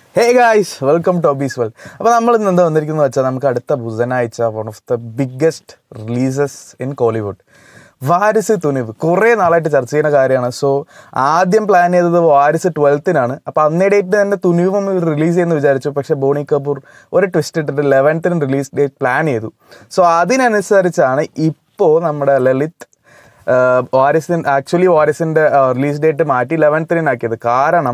hey guys welcome to ഒബീസ് well അപ്പോൾ നമ്മൾ ഇന്ന് എന്താ വന്നിരിക്കുന്നത് വെച്ചാൽ നമുക്ക് അടുത്ത ബുധനാഴ്ച one of the biggest releases in Kollywood Varisu Thunivu കുറേ നാളായിട്ട് ചർച്ച ചെയ്യുന്ന കാര്യമാണ് സോ ആദ്യം പ്ലാൻ ചെയ്തത് വാരിസ് ട്വൽത്തിനാണ് അപ്പോൾ അന്നേ ഡേറ്റ് തന്നെ തുനിവും റിലീസ് ചെയ്യുമെന്ന് വിചാരിച്ചു പക്ഷേ ബോണി കപൂർ ഒരു ട്വിസ്റ്റ് ഇട്ടിട്ട് ലെവൻത്തിന് റിലീസ് ഡേറ്റ് പ്ലാൻ ചെയ്തു സോ അതിനനുസരിച്ചാണ് ഇപ്പോൾ നമ്മുടെ ലളിത് വാരിസിൻ ആക്ച്വലി വാരിസിൻ്റെ റിലീസ് ഡേറ്റ് മാറ്റി ലെവൻത്തിനാക്കിയത് കാരണം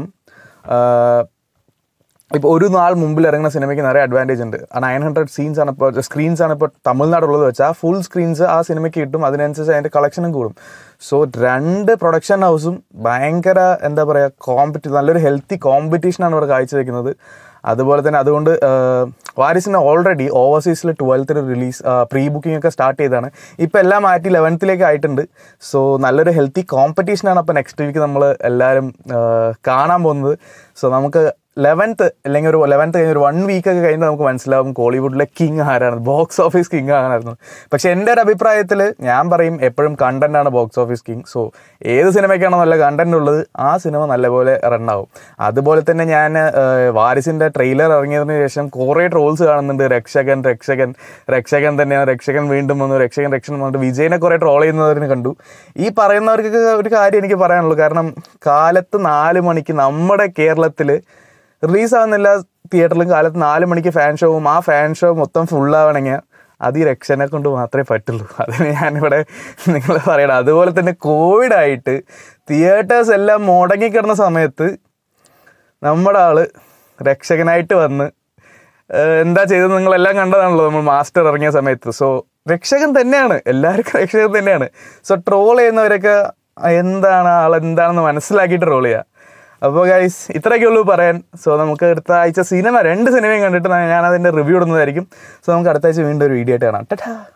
ഇപ്പോൾ ഒരു നാൾ മുമ്പിൽ ഇറങ്ങുന്ന സിനിമയ്ക്ക് നിറയെ അഡ്വാൻറ്റേജ് ഉണ്ട് ആ നയൻ ഹൺഡ്രഡ് സീൻസ് ആണ് ഇപ്പോൾ സ്ക്രീൻസ് ആണ് ഇപ്പോൾ തമിഴ്നാടുള്ളത് വെച്ചാൽ ഫുൾ സ്ക്രീൻസ് ആ സിനിമയ്ക്ക് കിട്ടും അതിനനുസരിച്ച് അതിൻ്റെ കളക്ഷനും കൂടും സോ രണ്ട് പ്രൊഡക്ഷൻ ഹൗസും ഭയങ്കര എന്താ പറയുക കോമ്പറ്റി നല്ലൊരു ഹെൽത്തി കോമ്പറ്റീഷനാണ് ഇവിടെ കാഴ്ചവെക്കുന്നത് അതുപോലെ തന്നെ അതുകൊണ്ട് വാരിസിന് ഓൾറെഡി ഓവർസീസിൽ ട്വൽത്തിന് റിലീസ് പ്രീ ബുക്കിംഗ് ഒക്കെ സ്റ്റാർട്ട് ചെയ്താണ് ഇപ്പോൾ എല്ലാം മാറ്റി ലെവൻത്തിലേക്ക് ആയിട്ടുണ്ട് സോ നല്ലൊരു ഹെൽത്തി കോമ്പറ്റീഷനാണ് അപ്പോൾ നെക്സ്റ്റ് വീക്ക് നമ്മൾ എല്ലാവരും കാണാൻ പോകുന്നത് സോ നമുക്ക് ലെവൻത്ത് അല്ലെങ്കിൽ ഒരു ലെവൻത്ത് കഴിഞ്ഞ് ഒരു വൺ വീക്ക് ഒക്കെ കഴിഞ്ഞാൽ നമുക്ക് മനസ്സിലാവും കോളിവുഡിലെ കിങ് ആരാണ് ബോക്സ് ഓഫീസ് കിങ് ആരായിരുന്നു പക്ഷെ എൻ്റെ ഒരു അഭിപ്രായത്തിൽ ഞാൻ പറയും എപ്പോഴും കണ്ടന്റ് ആണ് ബോക്സ് ഓഫീസ് കിങ് സോ ഏത് സിനിമയ്ക്കാണോ നല്ല കണ്ടന്റ് ഉള്ളത് ആ സിനിമ നല്ലപോലെ റണ്ണാവും അതുപോലെ തന്നെ ഞാൻ വാരിസിൻ്റെ ട്രെയിലർ ഇറങ്ങിയതിന് ശേഷം കുറേ ട്രോൾസ് കാണുന്നുണ്ട് രക്ഷകൻ രക്ഷകൻ രക്ഷകൻ തന്നെയാണ് രക്ഷകൻ വീണ്ടും വന്നു രക്ഷകൻ രക്ഷകൻ വന്നിട്ട് വിജയനെ കുറേ ട്രോൾ ചെയ്യുന്നവരിന് കണ്ടു ഈ പറയുന്നവർക്കൊക്കെ ഒരു കാര്യം എനിക്ക് പറയാനുള്ളൂ കാരണം കാലത്ത് നാല് മണിക്ക് നമ്മുടെ കേരളത്തിൽ റിലീസാവുന്നില്ല തിയേറ്ററിലും കാലത്ത് നാല് മണിക്ക് ഫാൻ ഷോവും ആ ഫാൻ ഷോ മൊത്തം ഫുള്ളാവണമെങ്കിൽ അത് ഈ രക്ഷനെ കൊണ്ട് മാത്രമേ പറ്റുള്ളൂ അതിന് ഞാനിവിടെ നിങ്ങൾ പറയണം അതുപോലെ തന്നെ കോവിഡായിട്ട് തിയേറ്റേഴ്സ് എല്ലാം മുടങ്ങിക്കിടന്ന സമയത്ത് നമ്മുടെ ആള് രക്ഷകനായിട്ട് വന്ന് എന്താ ചെയ്തത് നിങ്ങളെല്ലാം കണ്ടതാണല്ലോ നമ്മൾ മാസ്റ്റർ ഇറങ്ങിയ സമയത്ത് സോ രക്ഷകൻ തന്നെയാണ് എല്ലാവർക്കും രക്ഷകൻ തന്നെയാണ് സോ ട്രോൾ ചെയ്യുന്നവരൊക്കെ എന്താണ് ആൾ എന്താണെന്ന് മനസ്സിലാക്കിയിട്ട് ട്രോൾ ചെയ്യുക അപ്പോൾ ഗൈസ് ഇത്രയൊക്കെ ഉള്ളൂ പറയാൻ സോ നമുക്ക് അടുത്ത ആഴ്ച സിനിമ രണ്ട് സിനിമയും കണ്ടിട്ട് ഞാൻ അതിൻ്റെ റിവ്യൂ ഇടുന്നതായിരിക്കും സോ നമുക്ക് അടുത്ത ആഴ്ച വീണ്ടും ഒരു വീഡിയോ ആയിട്ട് കാണാം ടാ